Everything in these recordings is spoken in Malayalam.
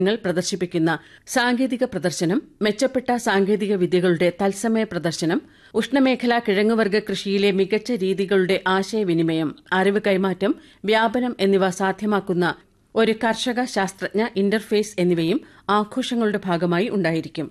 ങ്ങൾ പ്രദർശിപ്പിക്കുന്ന സാങ്കേതിക പ്രദർശനം മെച്ചപ്പെട്ട സാങ്കേതിക വിദ്യകളുടെ തത്സമയ പ്രദർശനം ഉഷ്ണമേഖലാ കിഴങ്ങുവർഗ്ഗ കൃഷിയിലെ മികച്ച രീതികളുടെ ആശയവിനിമയം അറിവ് കൈമാറ്റം വ്യാപനം എന്നിവ സാധ്യമാക്കുന്ന ഒരു കർഷക ശാസ്ത്രജ്ഞ ഇന്റർഫേസ് എന്നിവയും ആഘോഷങ്ങളുടെ ഭാഗമായി ഉണ്ടായിരിക്കും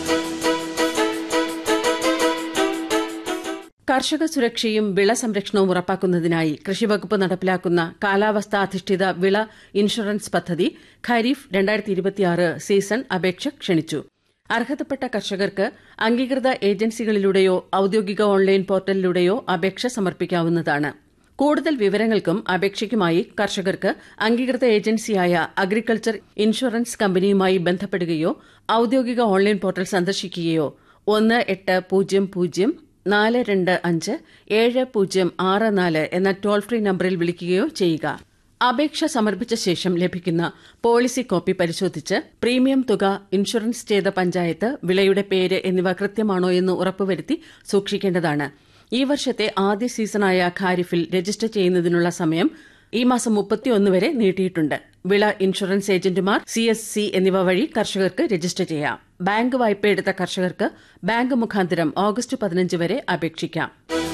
കർഷക സുരക്ഷയും വിള സംരക്ഷണവും ഉറപ്പാക്കുന്നതിനായി കൃഷിവകുപ്പ് നടപ്പിലാക്കുന്ന കാലാവസ്ഥാ അധിഷ്ഠിത വിള ഇൻഷുറൻസ് പദ്ധതി ഖരീഫ് രണ്ടായിരത്തി ഇരുപത്തിയാറ് സീസൺ അപേക്ഷ ക്ഷണിച്ചു അർഹതപ്പെട്ട കർഷകർക്ക് അംഗീകൃത ഏജൻസികളിലൂടെയോ ഔദ്യോഗിക ഓൺലൈൻ പോർട്ടലിലൂടെയോ അപേക്ഷ സമർപ്പിക്കാവുന്നതാണ് കൂടുതൽ വിവരങ്ങൾക്കും അപേക്ഷയ്ക്കുമായി കർഷകർക്ക് അംഗീകൃത ഏജൻസിയായ അഗ്രികൾച്ചർ ഇൻഷുറൻസ് കമ്പനിയുമായി ബന്ധപ്പെടുകയോ ഔദ്യോഗിക ഓൺലൈൻ പോർട്ടൽ സന്ദർശിക്കുകയോ ഒന്ന് എട്ട് പൂജ്യം പൂജ്യം നാല് രണ്ട് അഞ്ച് ഏഴ് പൂജ്യം ആറ് നാല് എന്ന ടോൾ ഫ്രീ നമ്പറിൽ വിളിക്കുകയോ ചെയ്യുക അപേക്ഷ സമർപ്പിച്ച ശേഷം ലഭിക്കുന്ന പോളിസി കോപ്പി പരിശോധിച്ച് പ്രീമിയം തുക ഇൻഷുറൻസ് ചെയ്ത പഞ്ചായത്ത് വിളയുടെ പേര് എന്നിവ കൃത്യമാണോ എന്ന് ഉറപ്പുവരുത്തി സൂക്ഷിക്കേണ്ടതാണ് ഈ വർഷത്തെ ആദ്യ സീസണായ ഖാരിഫിൽ രജിസ്റ്റർ ചെയ്യുന്നതിനുള്ള സമയം ഈ മാസം മുപ്പത്തിയൊന്ന് വരെ നീട്ടിയിട്ടുണ്ട് വിള ഇൻഷുറൻസ് ഏജന്റുമാർ സി എസ് സി എന്നിവ വഴി കർഷകർക്ക് രജിസ്റ്റർ ചെയ്യാം ബാങ്ക് വായ്പയെടുത്ത കർഷകർക്ക് ബാങ്ക് മുഖാന്തരം ഓഗസ്റ്റ് പതിനഞ്ച് വരെ അപേക്ഷിക്കാം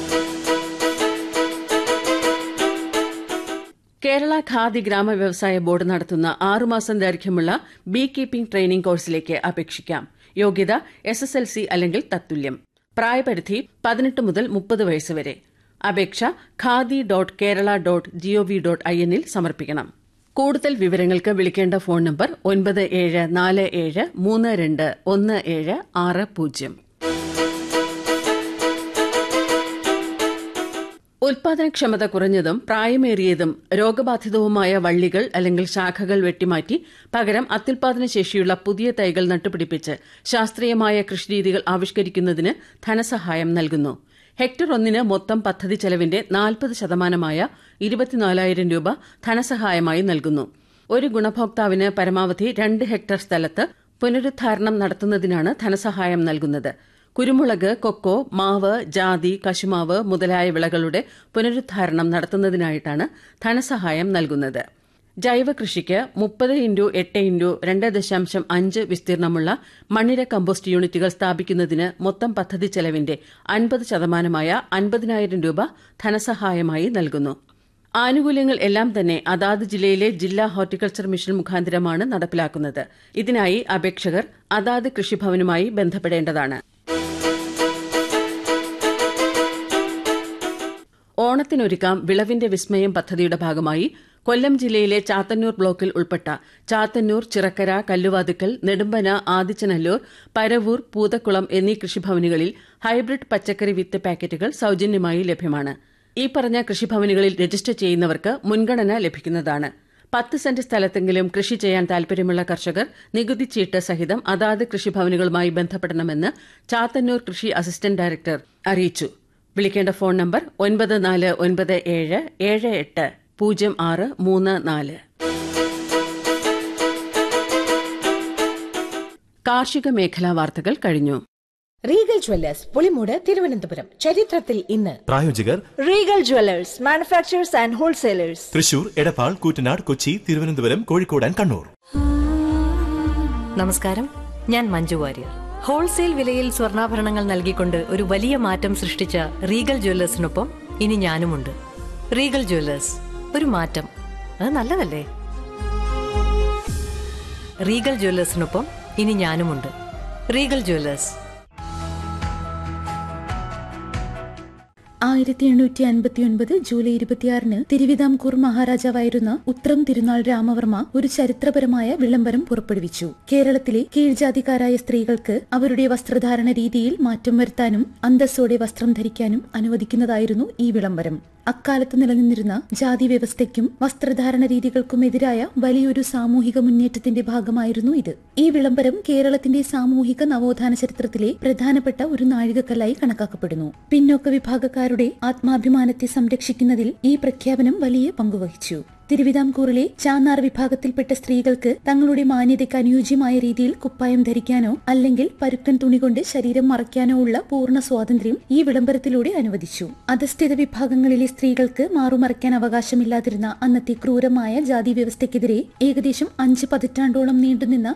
കേരള ഖാദി ഗ്രാമ വ്യവസായ ബോർഡ് നടത്തുന്ന ആറുമാസം ദൈർഘ്യമുള്ള ബീ കീപ്പിംഗ് ട്രെയിനിംഗ് കോഴ്സിലേക്ക് അപേക്ഷിക്കാം യോഗ്യത എസ് എസ് എൽ സി അല്ലെങ്കിൽ തത്തുല്യം പ്രായപരിധി പതിനെട്ട് മുതൽ മുപ്പത് വയസ്സ് വരെ അപേക്ഷ khadi dot Kerala dot G O V dot I എന്നിൽ സമർപ്പിക്കണം കൂടുതൽ വിവരങ്ങൾക്ക് വിളിക്കേണ്ട ഫോൺ നമ്പർ ഒൻപത് ഏഴ് നാല് ഏഴ് മൂന്ന് രണ്ട് ഒന്ന് ഏഴ് ആറ് പൂജ്യം ഉൽപാദനക്ഷമത കുറഞ്ഞതും പ്രായമേറിയതും രോഗബാധിതവുമായ വള്ളികൾ അല്ലെങ്കിൽ ശാഖകൾ വെട്ടിമാറ്റി പകരം അത്യുൽപാദന ശേഷിയുള്ള പുതിയ തൈകൾ നട്ടുപിടിപ്പിച്ച് ശാസ്ത്രീയമായ കൃഷിരീതികൾ ആവിഷ്കരിക്കുന്നതിന് ധനസഹായം നൽകുന്നു ഹെക്ടർ ഒന്നിന് മൊത്തം പദ്ധതി ചെലവിന്റെ നാൽപ്പത് ശതമാനമായ ഇരുപത്തിനാലായിരം രൂപ ധനസഹായമായി നൽകുന്നു ഒരു ഗുണഭോക്താവിന് പരമാവധി രണ്ട് ഹെക്ടർ സ്ഥലത്ത് പുനരുദ്ധാരണം നടത്തുന്നതിനാണ് ധനസഹായം നൽകുന്നത് കുരുമുളക് കൊക്കോ മാവ് ജാതി കശുമാവ് മുതലായ വിളകളുടെ പുനരുദ്ധാരണം നടത്തുന്നതിനായിട്ടാണ് ധനസഹായം നൽകുന്നത് ജൈവ കൃഷിക്ക് മുപ്പത് ഇൻറ്റു എട്ട് ഇൻറ്റു രണ്ട് ദശാംശം അഞ്ച് വിസ്തീർണമുള്ള മണ്ണിര കമ്പോസ്റ്റ് യൂണിറ്റുകൾ സ്ഥാപിക്കുന്നതിന് മൊത്തം പദ്ധതി ചെലവിന്റെ അൻപത് ശതമാനമായ അൻപതിനായിരം രൂപ ധനസഹായമായി നൽകുന്നു ആനുകൂല്യങ്ങൾ എല്ലാം തന്നെ അതാത് ജില്ലയിലെ ജില്ലാ ഹോർട്ടിക്കൾച്ചർ മിഷൻ മുഖാന്തരമാണ് നടപ്പിലാക്കുന്നത് ഇതിനായി അപേക്ഷകർ അതാത് കൃഷിഭവനുമായി ബന്ധപ്പെടേണ്ടതാണ് ഓണത്തിനൊരുക്കാം വിളവിന്റെ വിസ്മയം പദ്ധതിയുടെ ഭാഗമായി കൊല്ലം ജില്ലയിലെ ചാത്തന്നൂർ ബ്ലോക്കിൽ ഉൾപ്പെട്ട ചാത്തന്നൂർ ചിറക്കര കല്ലുവാതുക്കൽ നെടുമ്പന ആദിച്ചനല്ലൂർ പരവൂർ പൂതക്കുളം എന്നീ കൃഷിഭവനുകളിൽ ഹൈബ്രിഡ് പച്ചക്കറി വിത്ത് പാക്കറ്റുകൾ സൌജന്യമായി ലഭ്യമാണ് ഈ പറഞ്ഞ കൃഷിഭവനുകളിൽ രജിസ്റ്റർ ചെയ്യുന്നവർക്ക് മുൻഗണന ലഭിക്കുന്നതാണ് പത്ത് സെന്റ് സ്ഥലത്തെങ്കിലും കൃഷി ചെയ്യാൻ താൽപര്യമുള്ള കർഷകർ നികുതി ചീട്ട് സഹിതം അതാത് കൃഷിഭവനുകളുമായി ബന്ധപ്പെടണമെന്ന് ചാത്തന്നൂർ കൃഷി അസിസ്റ്റന്റ് ഡയറക്ടർ അറിയിച്ചു വിളിക്കേണ്ട ഫോൺ നമ്പർ ഒൻപത് നാല് ഒൻപത് ഏഴ് ഏഴ് എട്ട് പൂജ്യം ആറ് മൂന്ന് നാല് കാർഷിക മേഖലാ വാർത്തകൾ കഴിഞ്ഞു റീഗൽ ജ്വല്ലേഴ്സ് പുളിമൂട് തിരുവനന്തപുരം ചരിത്രത്തിൽ ഇന്ന് പ്രായോജകർ Regal jewellers manufacturers and wholesalers Thrissur Edappal Koottanad Kochi Thiruvananthapuram Kozhikode and Kannur നമസ്കാരം ഞാൻ മഞ്ജു വാര്യർ ഹോൾസെയിൽ വിലയിൽ സ്വർണ്ണാഭരണങ്ങൾ നൽകിക്കൊണ്ട് ഒരു വലിയ മാറ്റം സൃഷ്ടിച്ച റീഗൽ ജ്വല്ലേഴ്സിനൊപ്പം ഇനി ഞാനുമുണ്ട് റീഗൽ ജ്വല്ലേഴ്സ് ഒരു മാറ്റം അത് നല്ലതല്ലേ റീഗൽ ജ്വല്ലേഴ്സിനൊപ്പം ഇനി ഞാനുമുണ്ട് റീഗൽ ജ്വല്ലേഴ്സ് ആയിരത്തി എണ്ണൂറ്റി അൻപത്തിയൊൻപത് ജൂലൈ ഇരുപത്തിയാറിന് തിരുവിതാംകൂർ മഹാരാജാവായിരുന്ന ഉത്രം തിരുനാൾ രാമവർമ്മ ഒരു ചരിത്രപരമായ വിളംബരം പുറപ്പെടുവിച്ചു കേരളത്തിലെ കീഴ്ജാതിക്കാരായ സ്ത്രീകൾക്ക് അവരുടെ വസ്ത്രധാരണ രീതിയിൽ മാറ്റം വരുത്താനും അന്തസ്സോടെ വസ്ത്രം ധരിക്കാനും അനുവദിക്കുന്നതായിരുന്നു ഈ വിളംബരം അക്കാലത്ത് നിലനിന്നിരുന്ന ജാതി വ്യവസ്ഥയ്ക്കും വസ്ത്രധാരണ രീതികൾക്കുമെതിരായ വലിയൊരു സാമൂഹിക മുന്നേറ്റത്തിന്റെ ഭാഗമായിരുന്നു ഇത് ഈ വിളംബരം കേരളത്തിന്റെ സാമൂഹിക നവോത്ഥാന ചരിത്രത്തിലെ പ്രധാനപ്പെട്ട ഒരു നാഴികക്കല്ലായി കണക്കാക്കപ്പെടുന്നു പിന്നോക്ക വിഭാഗക്കാരുടെ ആത്മാഭിമാനത്തെ സംരക്ഷിക്കുന്നതിൽ ഈ പ്രഖ്യാപനം വലിയ പങ്കുവഹിച്ചു തിരുവിതാംകൂറിലെ ചാന്നാർ വിഭാഗത്തിൽപ്പെട്ട സ്ത്രീകൾക്ക് തങ്ങളുടെ മാന്യതയ്ക്ക് അനുയോജ്യമായ രീതിയിൽ കുപ്പായം ധരിക്കാനോ അല്ലെങ്കിൽ പരുക്കൻ തുണി കൊണ്ട് ശരീരം മറയ്ക്കാനോ ഉള്ള പൂർണ്ണ സ്വാതന്ത്ര്യം ഈ വിളംബരത്തിലൂടെ അനുവദിച്ചു അധസ്ഥിത വിഭാഗങ്ങളിലെ സ്ത്രീകൾക്ക് മാറുമറയ്ക്കാൻ അവകാശമില്ലാതിരുന്ന അന്നത്തെ ക്രൂരമായ ജാതി വ്യവസ്ഥയ്ക്കെതിരെ ഏകദേശം അഞ്ച് പതിറ്റാണ്ടോളം നീണ്ടുനിന്ന